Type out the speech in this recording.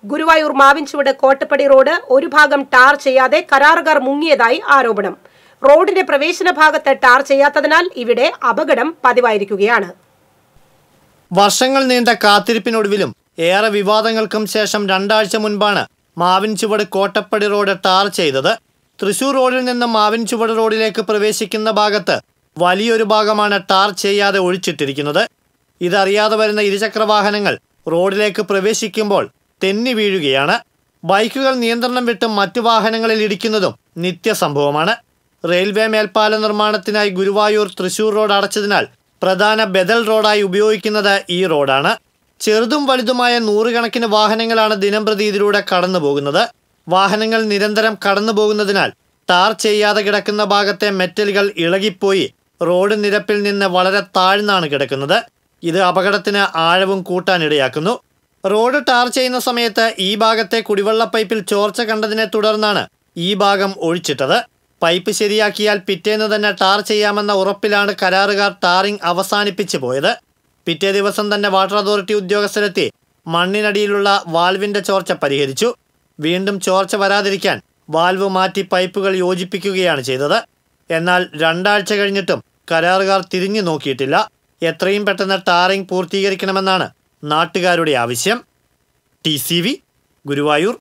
Guruvayur Mavinchuvadu Kottappadi road ഒരു ഭാഗം tar ചെയ്യാതെ കരാറുകാർ മുങ്ങിയതായി ആരോപണം റോഡിന്റെ പ്രവേശന ഭാഗത്ത് ടാർ ചെയ്യാത്തതിനാൽ ഇവിടെ അപകടം പതിവായിരിക്കുകയാണ് വർഷങ്ങൾ നീണ്ട കാത്തിരിപ്പിനൊടുവിലും ഏറെ വിവാദങ്ങൾക്കും ശേഷം രണ്ടാഴ്ച മുൻപാണ് മാവിൻ ചുവട് കോട്ടപ്പടി റോഡ് ടാർ ചെയ്തത് തൃശൂർ റോഡിൽ നിന്ന് മാവിൻ ചുവട് റോഡിലേക്ക് പ്രവേശിക്കുന്ന ഭാഗത്ത് വലിയൊരു ഭാഗമാണ് ടാർ ചെയ്യാതെ ഒഴിച്ചിട്ടിരിക്കുന്നത് ഇതറിയാതെ വരുന്ന ഇരുചക്ര വാഹനങ്ങൾ റോഡിലേക്ക് പ്രവേശിക്കുമ്പോൾ തെന്നി വീഴുകയാണ് ബൈക്കുകൾ നിയന്ത്രണം വിട്ട് മറ്റു വാഹനങ്ങളിൽ ഇടിക്കുന്നതും നിത്യസംഭവമാണ് റെയിൽവേ മേൽപ്പാല നിർമ്മാണത്തിനായി ഗുരുവായൂർ തൃശൂർ റോഡ് അടച്ചതിനാൽ പ്രധാന ബദൽ റോഡായി ഉപയോഗിക്കുന്നത് ഈ റോഡാണ് ചെറുതും വലുതുമായ നൂറുകണക്കിന് വാഹനങ്ങളാണ് ദിനംപ്രതി ഇതിലൂടെ കടന്നു പോകുന്നത് വാഹനങ്ങൾ നിരന്തരം കടന്നു പോകുന്നതിനാൽ ടാർ ചെയ്യാതെ കിടക്കുന്ന ഭാഗത്തെ മെറ്റലുകൾ ഇളകിപ്പോയി റോഡ് നിരപ്പിൽ നിന്ന് വളരെ താഴ്ന്നാണ് കിടക്കുന്നത് ഇത് അപകടത്തിന് ആഴവും കൂട്ടാനിടയാക്കുന്നു റോഡ് ടാർ ചെയ്യുന്ന സമയത്ത് ഈ ഭാഗത്തെ കുടിവെള്ള പൈപ്പിൽ ചോർച്ച കണ്ടതിനെ തുടർന്നാണ് ഈ ഭാഗം ഒഴിച്ചിട്ടത് പൈപ്പ് ശരിയാക്കിയാൽ പിറ്റേന്ന് തന്നെ ടാർ ചെയ്യാമെന്ന ഉറപ്പിലാണ് കരാറുകാർ ടാറിംഗ് അവസാനിപ്പിച്ചു പോയത് പിറ്റേ ദിവസം തന്നെ വാട്ടർ അതോറിറ്റി ഉദ്യോഗസ്ഥരെത്തി മണ്ണിനടിയിലുള്ള വാൽവിന്റെ ചോർച്ച പരിഹരിച്ചു വീണ്ടും ചോർച്ച വരാതിരിക്കാൻ വാൽവ് മാറ്റി പൈപ്പുകൾ യോജിപ്പിക്കുകയാണ് ചെയ്തത് എന്നാൽ രണ്ടാഴ്ച കഴിഞ്ഞിട്ടും കരാറുകാർ തിരിഞ്ഞു നോക്കിയിട്ടില്ല എത്രയും പെട്ടെന്ന് ടാറിംഗ് പൂർത്തീകരിക്കണമെന്നാണ് നാട്ടുകാരുടെ ആവശ്യം ടി സി വി ഗുരുവായൂർ